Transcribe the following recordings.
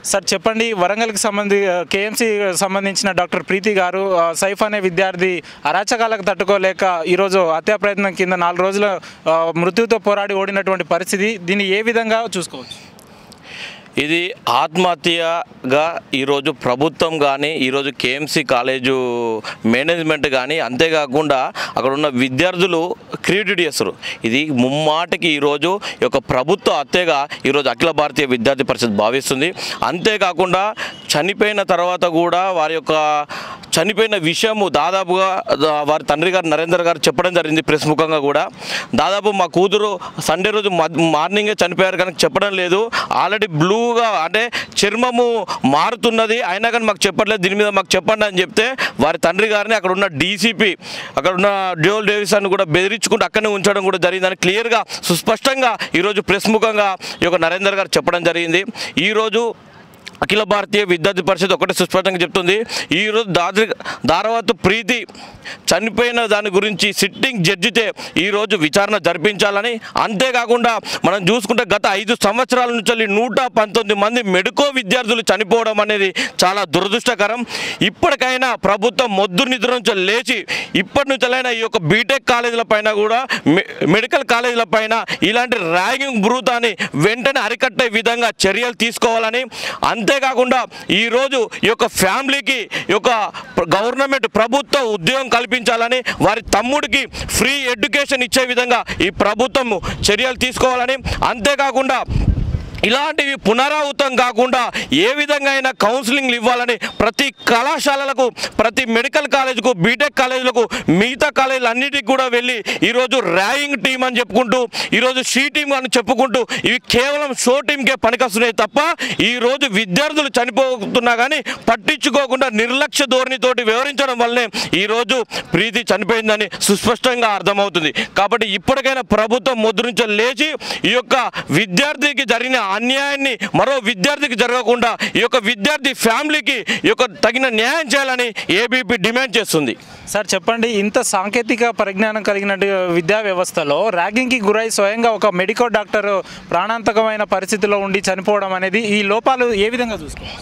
sir చెప్పండి వరంగల్కి సంబంధి కేఎంసీ సంబంధించిన డాక్టర్ ప్రీతి గారు ఆ, సైఫ్ అనే విద్యార్థి అరాచకాలకు తట్టుకోలేక ఈరోజు హత్యా ప్రయత్నం కింద నాలుగు రోజుల ఆ, మృత్యుతో పోరాడి ఓడినటువంటి పరిస్థితి దీన్ని ఏ విధంగా చూసుకోవచ్చు ఇది ఆత్మహత్యగా ఈరోజు ప్రభుత్వం కానీ ఈరోజు కేఎంసీ కాలేజు మేనేజ్మెంట్ కానీ అంతేకాకుండా అక్కడ ఉన్న విద్యార్థులు క్రియేటివ్ చేస్తారు ఇది ముమ్మాటికి ఈరోజు ఈ యొక్క ప్రభుత్వ హత్యగా ఈరోజు అఖిల భారతీయ విద్యార్థి పరిషత్ భావిస్తుంది అంతేకాకుండా చనిపోయిన తర్వాత కూడా వారి యొక్క చనిపోయిన విషయము దాదాపుగా ద- వారి తండ్రి గారు నరేందర్ గారు చెప్పడం జరిగింది ప్రెస్ ముఖంగా కూడా దాదాపు మా కూతురు సండే రోజు మద్- మార్నింగే చనిపోయారు కానీ చెప్పడం లేదు ఆల్రెడీ బ్లూగా అంటే చర్మము మారుతున్నది అయినా కానీ మాకు చెప్పట్లేదు దీని మీద మాకు చెప్పండి అని చెప్తే వారి తండ్రి గారిని అక్కడ ఉన్న డీసీపీ అక్కడ ఉన్న డ్యూల్ డేవిస్ అని కూడా బెదిరించుకుంటూ అక్కడనే ఉంచడం కూడా జరిగిందని క్లియర్గా సుస్పష్టంగా ఈరోజు ప్రెస్ ముఖంగా ఈ యొక్క నరేందర్ గారు చెప్పడం జరిగింది ఈరోజు అఖిల భారతీయ విద్యార్థి పరిషత్ ఒకటే సుస్పష్టంగా చెప్తుంది ఈరోజు దాద్రి దారవత్ ప్రీతి చనిపోయిన దాని గురించి సిట్టింగ్ జడ్జితే ఈరోజు విచారణ జరిపించాలని అంతేకాకుండా మనం చూసుకుంటే గత ఐదు సంవత్సరాల నుంచి నూట పంతొమ్మిది మంది మెడికో విద్యార్థులు చనిపోవడం అనేది చాలా దురదృష్టకరం ఇప్పటికైనా ప్రభుత్వం మొద్దు నిద్ర నుంచి లేచి ఇప్పటి నుంచైనా ఈ యొక్క బీటెక్ కాలేజీల పైన కూడా మె- మెడికల్ కాలేజీల పైన ఇలాంటి ర్యాగింగ్ బ్రూతాన్ని వెంటనే అరికట్టే విధంగా చర్యలు తీసుకోవాలని అంతేకాకుండా ఈరోజు ఈ యొక్క ఫ్యామిలీకి ఈ యొక్క ప్ర- గవర్నమెంట్ ప్రభుత్వ ఉద్యోగం కల్పించాలని వారి తమ్ముడికి ఫ్రీ ఎడ్యుకేషన్ ఇచ్చే విధంగా ఈ ప్రభుత్వం చర్యలు తీసుకోవాలని అంతేకాకుండా ఇలాంటివి పునరావృతం కాకుండా ఏ విధంగా అయినా కౌన్సిలింగ్లు ఇవ్వాలని ప్రతి కళాశాలలకు ప్రతి మెడికల్ కాలేజీకు బీటెక్ కాలేజీలకు మిగతా కాలేజీలు అన్నిటికి కూడా వెళ్ళి ఈరోజు ర్యాయింగ్ టీం అని చెప్పుకుంటూ ఈరోజు షీ టీం అని చెప్పుకుంటూ ఇవి కేవలం షో టీంకే పనికొస్తున్నాయి తప్ప ఈరోజు విద్యార్థులు చనిపోతున్నా కానీ పట్టించుకోకుండా నిర్లక్ష్య ధోరణితోటి వివరించడం వల్లనే ఈరోజు ప్రీతి చనిపోయిందని సుస్పష్టంగా అర్థమవుతుంది కాబట్టి ఇప్పటికైనా ప్రభుత్వం ముద్ర నుంచి లేచి ఈ యొక్క విద్యార్థికి జరిగిన అన్యాయాన్ని మరో విద్యార్థికి జరగకుండా ఈ యొక్క విద్యార్థి ఫ్యామిలీకి ఈ యొక్క తగిన న్యాయం చేయాలని ఏబీపీ డిమాండ్ చేస్తుంది సార్ చెప్పండి ఇంత సాంకేతిక పరిజ్ఞానం కలిగిన విద్యా వ్యవస్థలో ర్యాగింగ్కి గురై స్వయంగా ఒక మెడికల్ డాక్టర్ ప్రాణాంతకమైన పరిస్థితిలో ఉండి చనిపోవడం అనేది ఈ లోపాలు ఏ విధంగా చూసుకోవచ్చు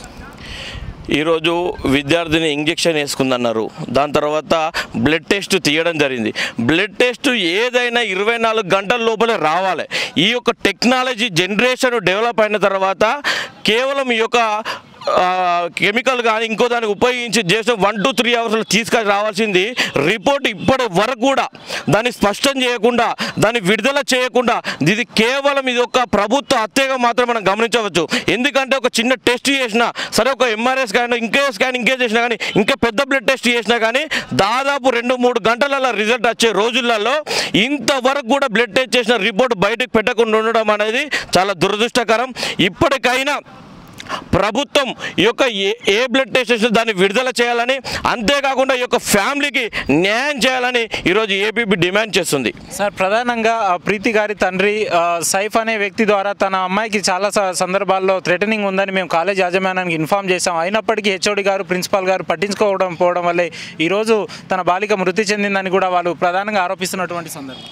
ఈరోజు విద్యార్థిని ఇంజెక్షన్ వేసుకుందన్నారు దాని తర్వాత బ్లడ్ టెస్ట్ తీయడం జరిగింది బ్లడ్ టెస్ట్ ఏదైనా ఇరవై నాలుగు గంటల లోపలే రావాలి ఈ యొక్క టెక్నాలజీ జనరేషన్ డెవలప్ అయిన తర్వాత కేవలం ఈ యొక్క ఆ, కెమికల్ కానీ ఇంకో దాన్ని ఉపయోగించి చేసిన వన్ టు త్రీ అవర్స్లో తీసుకొని రావాల్సింది రిపోర్ట్ ఇప్పటి వరకు కూడా దాన్ని స్పష్టం చేయకుండా దాన్ని విడుదల చేయకుండా ఇది కేవలం ఇది ఒక ప్రభుత్వ హత్యగా మాత్రం మనం గమనించవచ్చు ఎందుకంటే ఒక చిన్న టెస్ట్ చేసినా సరే ఒక ఎంఆర్ఐ స్కాన్ ఇంకే స్కాన్ ఇంకే చేసినా కానీ ఇంకా పెద్ద బ్లడ్ టెస్ట్ చేసినా కానీ దాదాపు రెండు మూడు గంటలలో రిజల్ట్ వచ్చే రోజులలో ఇంతవరకు కూడా బ్లడ్ టెస్ట్ చేసిన రిపోర్ట్ బయటకు పెట్టకుండా ఉండడం అనేది చాలా దురదృష్టకరం ఇప్పటికైనా ప్రభుత్వం ఈ యొక్క ఏ ఏ బ్లడ్ టెస్ట్ చేసినా దాన్ని విడుదల చేయాలని అంతేకాకుండా ఈ యొక్క ఫ్యామిలీకి న్యాయం చేయాలని ఈరోజు ఏపీబీ డిమాండ్ చేస్తుంది సార్ ప్రధానంగా ఆ ప్రీతి గారి తండ్రి ఆ, సైఫ్ అనే వ్యక్తి ద్వారా తన అమ్మాయికి చాలా స- సందర్భాల్లో థ్రెటనింగ్ ఉందని మేము కాలేజ్ యాజమాన్యానికి ఇన్ఫామ్ చేశాం అయినప్పటికీ హెచ్ఓడి గారు ప్రిన్సిపాల్ గారు పట్టించుకోవడం పోవడం వల్లే ఈరోజు తన బాలిక మృతి చెందిందని కూడా వాళ్ళు ప్రధానంగా ఆరోపిస్తున్నటువంటి సందర్భం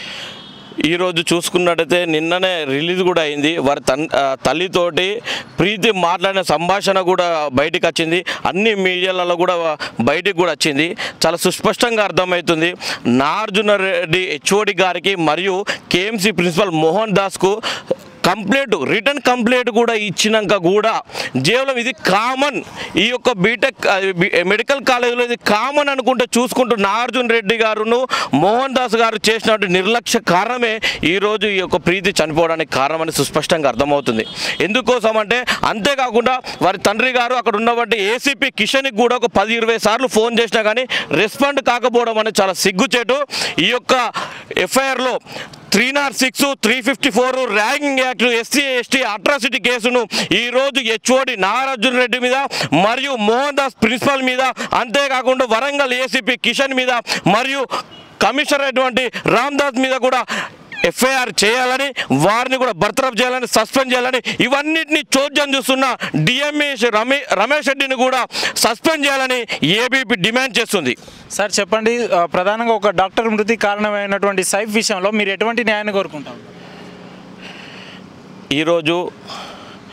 ఈరోజు చూసుకున్నట్టయితే నిన్ననే రిలీజ్ కూడా అయింది వారి తన్ ఆ, తల్లితోటి ప్రీతి మాట్లాడిన సంభాషణ కూడా బయటికి వచ్చింది అన్ని మీడియాలలో కూడా బయటికి కూడా వచ్చింది చాలా సుస్పష్టంగా అర్థమవుతుంది నాగార్జున రెడ్డి హెచ్ఓడి గారికి మరియు కేఎంసీ ప్రిన్సిపల్ మోహన్ దాస్కు కంప్లైంట్ రిటర్న్ కంప్లైంట్ కూడా ఇచ్చినాక కూడా కేవలం ఇది కామన్ ఈ యొక్క బీటెక్ ఆ, బి- మెడికల్ కాలేజీలో ఇది కామన్ అనుకుంటే చూసుకుంటూ నాగార్జున రెడ్డి గారును మోహన్ దాస్ గారు చేసినటువంటి నిర్లక్ష్య కారణమే ఈరోజు ఈ యొక్క ప్రీతి చనిపోవడానికి కారణమని సుస్పష్టంగా అర్థమవుతుంది ఎందుకోసం అంటే అంతేకాకుండా వారి తండ్రి గారు అక్కడ ఉన్నటువంటి ఏసీపీ కిషన్కి కూడా ఒక పది ఇరవై సార్లు ఫోన్ చేసినా కానీ రెస్పాండ్ కాకపోవడం అనేది చాలా సిగ్గుచేటు ఈ యొక్క ఎఫ్ఐఆర్లో three naught six three fifty four ragging act SC ST atrocity కేసును ఈరోజు హెచ్ఓడి నాగార్జున రెడ్డి మీద మరియు మోహన్ దాస్ ప్రిన్సిపల్ మీద అంతేకాకుండా వరంగల్ ఏసీపీ కిషన్ మీద మరియు కమిషనర్ అయినటువంటి రామ్ దాస్ మీద కూడా ఎఫ్ఐఆర్ చేయాలని వారిని కూడా బర్తరఫ్ చేయాలని సస్పెండ్ చేయాలని ఇవన్నిటిని చోద్యం చూస్తున్న డిఎంఏ రమే రమేష్ రెడ్డిని కూడా సస్పెండ్ చేయాలని ఏబీపీ డిమాండ్ చేస్తుంది సార్ చెప్పండి ఆ, ప్రధానంగా ఒక డాక్టర్ మృతి కారణమైనటువంటి సైఫ్ విషయంలో మీరు ఎటువంటి న్యాయాన్ని కోరుకుంటారు ఈరోజు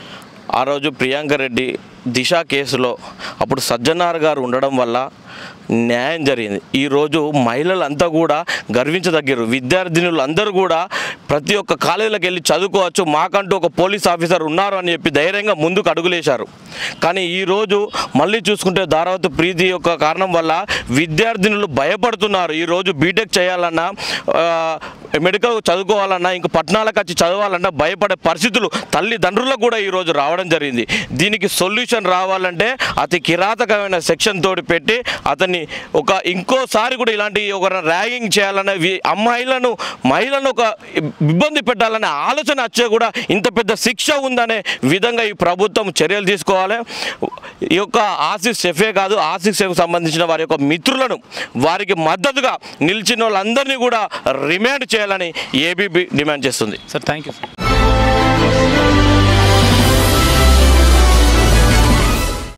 ఆ రోజు ప్రియాంక రెడ్డి దిశ కేసులో అప్పుడు సజ్జనార్ గారు ఉండడం వల్ల న్యాయం జరిగింది ఈరోజు మహిళలంతా కూడా గర్వించదగ్గారు విద్యార్థినులు అందరూ కూడా ప్రతి ఒక్క కాలేజీలకు వెళ్ళి చదువుకోవచ్చు మాకంటూ ఒక పోలీస్ ఆఫీసర్ ఉన్నారు అని చెప్పి ధైర్యంగా ముందుకు అడుగులేశారు కానీ ఈరోజు మళ్ళీ చూసుకుంటే ధారావతి ప్రీతి యొక్క కారణం వల్ల విద్యార్థినులు భయపడుతున్నారు ఈరోజు బీటెక్ చేయాలన్నా ఆ, మెడికల్ చదువుకోవాలన్నా ఇంక పట్టణాలకు వచ్చి చదవాలన్నా భయపడే పరిస్థితులు తల్లిదండ్రులకు కూడా ఈరోజు రావడం జరిగింది దీనికి సొల్యూషన్ రావాలంటే అతి కిరాతకమైన సెక్షన్ తోటి పెట్టి అతన్ని ఒక ఇంకోసారి కూడా ఇలాంటి ఒక ర్యాగింగ్ చేయాలనే వి- అమ్మాయిలను మహిళలను ఒక ఇబ్బంది పెట్టాలనే ఆలోచన వచ్చే కూడా ఇంత పెద్ద శిక్ష ఉందనే విధంగా ఈ ప్రభుత్వం చర్యలు తీసుకోవాలి ఈ యొక్క ఆసిఫ్ షెఫే కాదు ఆసిఫ్ షెఫ్ సంబంధించిన వారి యొక్క మిత్రులను వారికి మద్దతుగా నిలిచిన వాళ్ళందరినీ కూడా రిమాండ్ చేయాలని ఏబీబీ డిమాండ్ చేస్తుంది సార్ థ్యాంక్ యూ